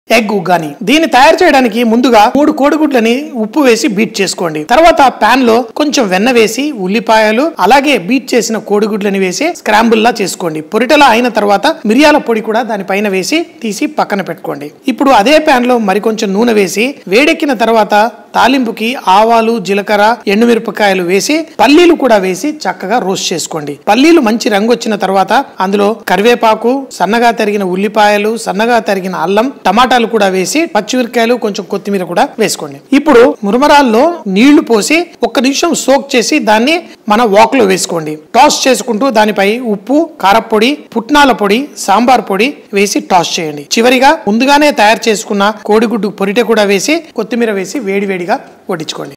egg uggani దీన్ని తయారు చేయడానికి ముందుగా మూడు కోడిగుడ్లని ఉప్పు వేసి బీట్ చేసుకోండి తర్వాత పాన్ లో కొంచెం వెన్న వేసి ఉల్లిపాయలు అలాగే బీట్ చేసిన కోడిగుడ్లని వేసి స్క్రాంబుల్ లా చేసుకోండి పొరిటలా అయిన తర్వాత మిరియాల పొడి కూడా దానిపైన వేసి తీసి పక్కన పెట్టుకోండి ఇప్పుడు అదే పాన్ లో మరికొంచెం నూనె వేసి వేడెక్కిన తర్వాత తాలింపుకి ఆవాలు జీలకర్ర ఎండుమిరపకాయలు వేసి పల్లీలు కూడా వేసి చక్కగా రోస్ట్ చేసుకోండి పల్లీలు మంచి రంగు వచ్చిన తర్వాత అందులో కరివేపాకు సన్నగా తరిగిన ఉల్లిపాయలు సన్నగా తరిగిన అల్లం టమాటాలు కూడా వేసి పచ్చిమిరకాయలు కొంచెం కొత్తిమీర కూడా వేసుకోండి ఇప్పుడు మురమరాల్లో నీళ్లు పోసి ఒక్క నిమిషం సోక్ చేసి దాన్ని మన వాక్ లో వేసుకోండి టాస్ చేసుకుంటూ దానిపై ఉప్పు కారపొడి పుట్నాల పొడి సాంబార్ పొడి వేసి టాస్ చేయండి చివరిగా ముందుగానే తయారు చేసుకున్న కోడిగుడ్డు పొరిటె కూడా వేసి కొత్తిమీర వేసి వేడి వేడిగా వడ్డించుకోండి